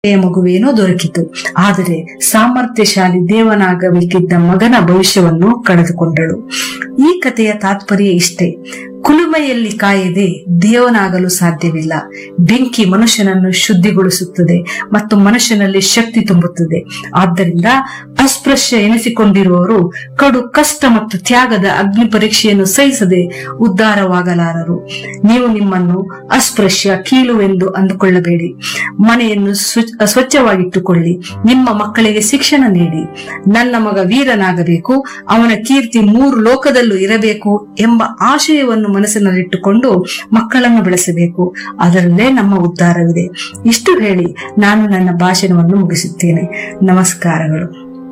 ಮಗುವೇನೋ ದೊರಕಿತು ಆದರೆ ಸಾಮರ್ಥ್ಯಶಾಲಿ ದೇವನಾಗಬೇಕಿದ್ದ ಮಗನ ಭವಿಷ್ಯವನ್ನು ಕಳೆದುಕೊಂಡಳು ಈ ಕಥೆಯ ತಾತ್ಪರ್ಯ ಇಷ್ಟೇ ಕುಲುಮೆಯಲ್ಲಿ ಕಾಯದೆ ದೇವನಾಗಲು ಸಾಧ್ಯವಿಲ್ಲ ಬೆಂಕಿ ಮನುಷ್ಯನನ್ನು ಶುದ್ಧಿಗೊಳಿಸುತ್ತದೆ ಮತ್ತು ಮನುಷ್ಯನಲ್ಲಿ ಶಕ್ತಿ ತುಂಬುತ್ತದೆ ಆದ್ದರಿಂದ ಅಸ್ಪೃಶ್ಯ ಎನಿಸಿಕೊಂಡಿರುವವರು ಕಡು ಕಷ್ಟ ಮತ್ತು ತ್ಯಾಗದ ಅಗ್ನಿ ಪರೀಕ್ಷೆಯನ್ನು ಸಹಿಸದೆ ಉದ್ಧಾರವಾಗಲಾರರು ನೀವು ನಿಮ್ಮನ್ನು ಅಸ್ಪೃಶ್ಯ ಕೀಳುವೆಂದು ಅಂದುಕೊಳ್ಳಬೇಡಿ ಮನೆಯನ್ನು ಸ್ವ- ಸ್ವಚ್ಛವಾಗಿಟ್ಟುಕೊಳ್ಳಿ ನಿಮ್ಮ ಮಕ್ಕಳಿಗೆ ಶಿಕ್ಷಣ ನೀಡಿ ನನ್ನ ಮಗ ವೀರನಾಗಬೇಕು ಅವನ ಕೀರ್ತಿ ಮೂರು ಲೋಕದಲ್ಲೂ ಇರಬೇಕು ಎಂಬ ಆಶಯವನ್ನು ಮನಸ್ಸಿನಲ್ಲಿಟ್ಟುಕೊಂಡು ಮಕ್ಕಳನ್ನು ಬೆಳೆಸಬೇಕು ಅದರಲ್ಲೇ ನಮ್ಮ ಉದ್ಧಾರವಿದೆ ಇಷ್ಟು ಹೇಳಿ ನಾನು ನನ್ನ ಭಾಷಣವನ್ನು ಮುಗಿಸುತ್ತೇನೆ ನಮಸ್ಕಾರಗಳು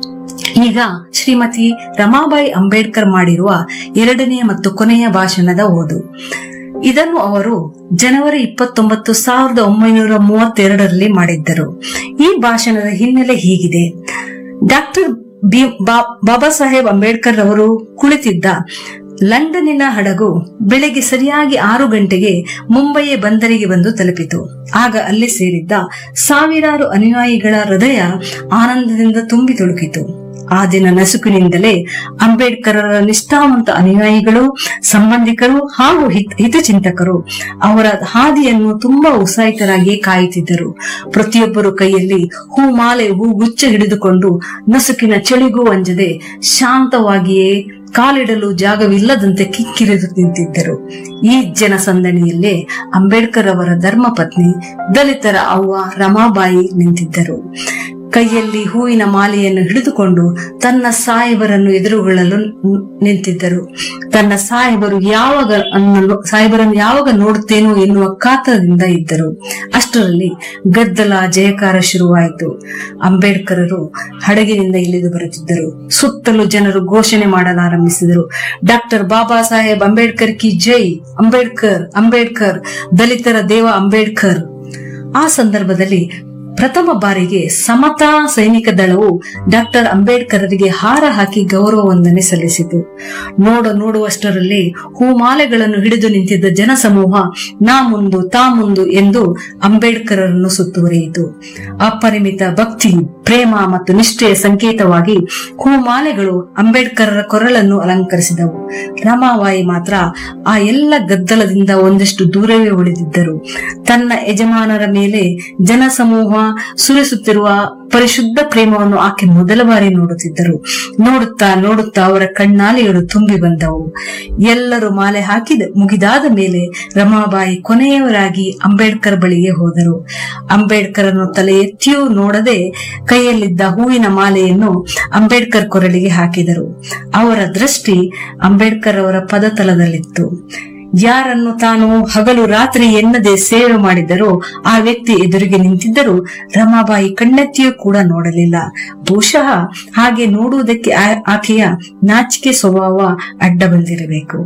ಈಗ ಶ್ರೀಮತಿ ರಮಾಬಾಯಿ ಅಂಬೇಡ್ಕರ್ ಮಾಡಿರುವ ಎರಡನೆಯ ಮತ್ತು ಕೊನೆಯ ಭಾಷಣದ ಓದು ಇದನ್ನು ಅವರು ಜನವರಿ ಇಪ್ಪತ್ತೊಂಬತ್ತು ಸಾವಿರದ ಒಂಬೈನೂರ ಮೂವತ್ತೆರಡರಲ್ಲಿ ಮಾಡಿದ್ದರು ಈ ಭಾಷಣದ ಹಿನ್ನೆಲೆ ಹೀಗಿದೆ ಡಾಕ್ಟರ್ ಬಿ ಬಾ- ಬಾಬಾ ಸಾಹೇಬ್ ಅಂಬೇಡ್ಕರ್ ಅವರು ಕುಳಿತಿದ್ದ ಲಂಡನ್ನಿನ ಹಡಗು ಬೆಳಗ್ಗೆ ಸರಿಯಾಗಿ ಆರು ಗಂಟೆಗೆ ಮುಂಬಯಿಯ ಬಂದರಿಗೆ ಬಂದು ತಲುಪಿತು ಆಗ ಅಲ್ಲಿ ಸೇರಿದ್ದ ಸಾವಿರಾರು ಅನುಯಾಯಿಗಳ ಹೃದಯ ಆನಂದದಿಂದ ತುಂಬಿ ತುಳುಕಿತು ಆ ದಿನ ನಸುಕಿನಿಂದಲೇ ಅಂಬೇಡ್ಕರರ ನಿಷ್ಠಾವಂತ ಅನುಯಾಯಿಗಳು ಸಂಬಂಧಿಕರು ಹಾಗೂ ಹಿತ- ಹಿತಚಿಂತಕರು ಅವರ ಹಾದಿಯನ್ನು ತುಂಬಾ ಉತ್ಸಾಹಿತರಾಗಿ ಕಾಯುತ್ತಿದ್ದರು ಪ್ರತಿಯೊಬ್ಬರು ಕೈಯಲ್ಲಿ ಹೂಮಾಲೆ ಹೂಗುಚ್ಚ ಹಿಡಿದುಕೊಂಡು ನಸುಕಿನ ಚಳಿಗೂ ಅಂಜದೆ ಶಾಂತವಾಗಿಯೇ ಕಾಲಿಡಲು ಜಾಗವಿಲ್ಲದಂತೆ ಕಿಕ್ಕಿರಿದು ನಿಂತಿದ್ದರು ಈ ಜನಸಂದಣಿಯಲ್ಲೇ ಅಂಬೇಡ್ಕರ್ ಅವರ ಧರ್ಮಪತ್ನಿ ದಲಿತರ ಅವ್ವ ರಮಾಬಾಯಿ ನಿಂತಿದ್ದರು ಕೈಯಲ್ಲಿ ಹೂವಿನ ಮಾಲೆಯನ್ನು ಹಿಡಿದುಕೊಂಡು ತನ್ನ ಸಾಹೇಬರನ್ನು ಎದುರುಗೊಳ್ಳಲು ನಿ- ನಿಂತಿದ್ದರು ತನ್ನ ಸಾಹೇಬರು ಯಾವಾಗ ಅನ್ನಲು ಸಾಹೇಬರನ್ನು ಯಾವಾಗ ನೋಡುತ್ತೇನೋ ಎನ್ನುವ ಕಾತರದಿಂದ ಇದ್ದರು ಅಷ್ಟರಲ್ಲಿ ಗದ್ದಲ ಜಯಕಾರ ಶುರುವಾಯಿತು ಅಂಬೇಡ್ಕರರು ಹಡಗಿನಿಂದ ಇಳಿದು ಬರುತ್ತಿದ್ದರು ಸುತ್ತಲೂ ಜನರು ಘೋಷಣೆ ಮಾಡಲಾರಂಭಿಸಿದರು ಡಾಕ್ಟರ್ ಬಾಬಾ ಸಾಹೇಬ್ ಅಂಬೇಡ್ಕರ್ ಕಿ ಜೈ ಅಂಬೇಡ್ಕರ್ ಅಂಬೇಡ್ಕರ್ ದಲಿತರ ದೇವ ಅಂಬೇಡ್ಕರ್ ಆ ಸಂದರ್ಭದಲ್ಲಿ ಪ್ರಥಮ ಬಾರಿಗೆ ಸಮತಾ ಸೈನಿಕ ದಳವು ಡಾಕ್ಟರ್ ಅಂಬೇಡ್ಕರರಿಗೆ ಹಾರ ಹಾಕಿ ಗೌರವ ವಂದನೆ ಸಲ್ಲಿಸಿತು ನೋಡ ನೋಡುವಷ್ಟರಲ್ಲಿ ಹೂಮಾಲೆಗಳನ್ನು ಹಿಡಿದು ನಿಂತಿದ್ದ ಜನಸಮೂಹ ನಾ ಮುಂದು ತಾ ಮುಂದು ಎಂದು ಅಂಬೇಡ್ಕರರನ್ನು ಸುತ್ತುವರಿಯಿತು ಅಪರಿಮಿತ ಭಕ್ತಿ ಪ್ರೇಮ ಮತ್ತು ನಿಷ್ಠೆಯ ಸಂಕೇತವಾಗಿ ಹೂಮಾಲೆಗಳು ಅಂಬೇಡ್ಕರರ ಕೊರಳನ್ನು ಅಲಂಕರಿಸಿದವು ರಮಾಬಾಯಿ ಮಾತ್ರ ಆ ಎಲ್ಲ ಗದ್ದಲದಿಂದ ಒಂದಷ್ಟು ದೂರವೇ ಉಳಿದಿದ್ದರು ತನ್ನ ಯಜಮಾನರ ಮೇಲೆ ಜನಸಮೂಹ ಸುರಿಸುತ್ತಿರುವ ಪರಿಶುದ್ಧ ಪ್ರೇಮವನ್ನು ಆಕೆ ಮೊದಲ ಬಾರಿ ನೋಡುತ್ತಿದ್ದರು ನೋಡುತ್ತಾ ನೋಡುತ್ತಾ ಅವರ ಕಣ್ಣಾಲೆಗಳು ತುಂಬಿ ಬಂದವು ಎಲ್ಲರೂ ಮಾಲೆ ಹಾಕಿದ ಮುಗಿದಾದ ಮೇಲೆ ರಮಾಬಾಯಿ ಕೊನೆಯವರಾಗಿ ಅಂಬೇಡ್ಕರ್ ಬಳಿಗೆ ಹೋದರು ಅಂಬೇಡ್ಕರನ್ನು ತಲೆ ಎತ್ತಿಯೂ ನೋಡದೆ ಕೈಯಲ್ಲಿದ್ದ ಹೂವಿನ ಮಾಲೆಯನ್ನು ಅಂಬೇಡ್ಕರ್ ಕೊರಳಿಗೆ ಹಾಕಿದರು ಅವರ ದೃಷ್ಟಿ ಅಂಬೇಡ್ಕರ್ ಅವರ ಪದತಲದಲ್ಲಿತ್ತು ಯಾರನ್ನು ತಾನು ಹಗಲು ರಾತ್ರಿ ಎನ್ನದೆ ಸೇವೆ ಮಾಡಿದರೋ ಆ ವ್ಯಕ್ತಿ ಎದುರಿಗೆ ನಿಂತಿದ್ದರೂ ರಮಾಬಾಯಿ ಕಣ್ಣೆತ್ತಿಯೂ ಕೂಡ ನೋಡಲಿಲ್ಲ ಬಹುಶಃ ಹಾಗೆ ನೋಡುವುದಕ್ಕೆ ಆ- ಆಕೆಯ ನಾಚಿಕೆ ಸ್ವಭಾವ ಅಡ್ಡ ಬಂದಿರಬೇಕು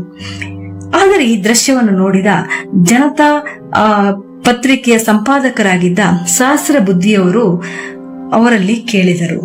ಆದರೆ ಈ ದೃಶ್ಯವನ್ನು ನೋಡಿದ ಜನತಾ ಆ, ಪತ್ರಿಕೆಯ ಸಂಪಾದಕರಾಗಿದ್ದ ಸಹಸ್ರ ಬುದ್ಧಿಯವರು ಅವರಲ್ಲಿ ಕೇಳಿದರು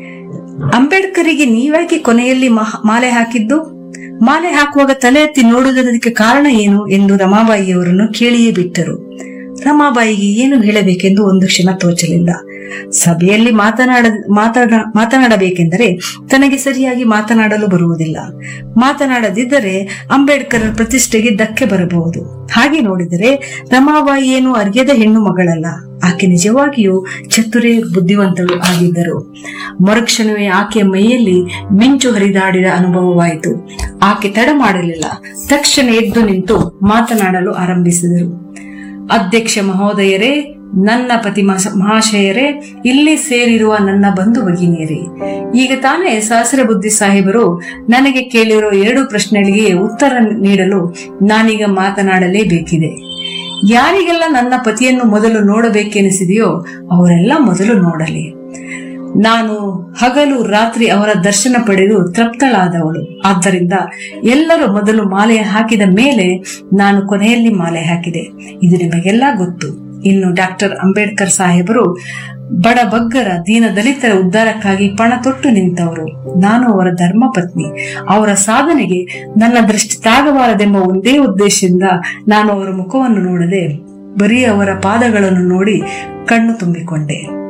ಅಂಬೇಡ್ಕರಿಗೆ ನೀವ್ಯಾಕೆ ಕೊನೆಯಲ್ಲಿ ಮಹ- ಮಾಲೆ ಹಾಕಿದ್ದು ಮಾಲೆ ಹಾಕುವಾಗ ತಲೆ ಎತ್ತಿ ನೋಡುವುದಕ್ಕೆ ಕಾರಣ ಏನು ಎಂದು ರಮಾಬಾಯಿಯವರನ್ನು ಕೇಳಿಯೇ ಬಿಟ್ಟರು ರಮಾಬಾಯಿಗೆ ಏನು ಹೇಳಬೇಕೆಂದು ಒಂದು ಕ್ಷಣ ತೋಚಲಿಲ್ಲ ಸಭೆಯಲ್ಲಿ ಮಾತನಾಡ ಮಾತನಾಡ ಮಾತನಾಡಬೇಕೆಂದರೆ ತನಗೆ ಸರಿಯಾಗಿ ಮಾತನಾಡಲು ಬರುವುದಿಲ್ಲ ಮಾತನಾಡದಿದ್ದರೆ ಅಂಬೇಡ್ಕರ್ ಪ್ರತಿಷ್ಠೆಗೆ ಧಕ್ಕೆ ಬರಬಹುದು ಹಾಗೆ ನೋಡಿದರೆ ರಮಾಬಾಯಿ ಏನು ಅರ್ಘ್ಯದ ಹೆಣ್ಣು ಮಗಳಲ್ಲ ಆಕೆ ನಿಜವಾಗಿಯೂ ಚತುರೇ ಬುದ್ಧಿವಂತಳು ಆಗಿದ್ದರು ಮರುಕ್ಷಣವೇ ಆಕೆಯ ಮೈಯಲ್ಲಿ ಮಿಂಚು ಹರಿದಾಡಿದ ಅನುಭವವಾಯಿತು ಆಕೆ ತಡ ಮಾಡಲಿಲ್ಲ ತಕ್ಷಣ ಎದ್ದು ನಿಂತು ಮಾತನಾಡಲು ಆರಂಭಿಸಿದರು ಅಧ್ಯಕ್ಷ ಮಹೋದಯರೇ ನನ್ನ ಪತಿ ಮಹ- ಮಹಾಶಯರೇ ಇಲ್ಲಿ ಸೇರಿರುವ ನನ್ನ ಬಂಧು ಭಗಿನಿಯರೇ ಈಗ ತಾನೇ ಸಹಸ್ರ ಬುದ್ಧಿ ಸಾಹೇಬರು ನನಗೆ ಕೇಳಿರೋ ಎರಡು ಪ್ರಶ್ನೆಗಳಿಗೆ ಉತ್ತರ ನೀಡಲು ನಾನೀಗ ಮಾತನಾಡಲೇಬೇಕಿದೆ ಯಾರಿಗೆಲ್ಲ ನನ್ನ ಪತಿಯನ್ನು ಮೊದಲು ನೋಡಬೇಕೆನಿಸಿದೆಯೋ ಅವರೆಲ್ಲ ಮೊದಲು ನೋಡಲಿ ನಾನು ಹಗಲು ರಾತ್ರಿ ಅವರ ದರ್ಶನ ಪಡೆದು ತೃಪ್ತಳಾದವಳು ಆದ್ದರಿಂದ ಎಲ್ಲರೂ ಮೊದಲು ಮಾಲೆ ಹಾಕಿದ ಮೇಲೆ ನಾನು ಕೊನೆಯಲ್ಲಿ ಮಾಲೆ ಹಾಕಿದೆ ಇದು ನಿಮಗೆಲ್ಲ ಗೊತ್ತು ಇನ್ನು ಡಾಕ್ಟರ್ ಅಂಬೇಡ್ಕರ್ ಸಾಹೇಬರು ಬಡ ಬಗ್ಗರ ದೀನ ದಲಿತರ ಉದ್ಧಾರಕ್ಕಾಗಿ ಪಣ ತೊಟ್ಟು ನಿಂತವರು ನಾನು ಅವರ ಧರ್ಮಪತ್ನಿ ಅವರ ಸಾಧನೆಗೆ ನನ್ನ ದೃಷ್ಟಿ ತಾಗಬಾರದೆಂಬ ಒಂದೇ ಉದ್ದೇಶದಿಂದ ನಾನು ಅವರ ಮುಖವನ್ನು ನೋಡದೆ ಬರೀ ಅವರ ಪಾದಗಳನ್ನು ನೋಡಿ ಕಣ್ಣು ತುಂಬಿಕೊಂಡೆ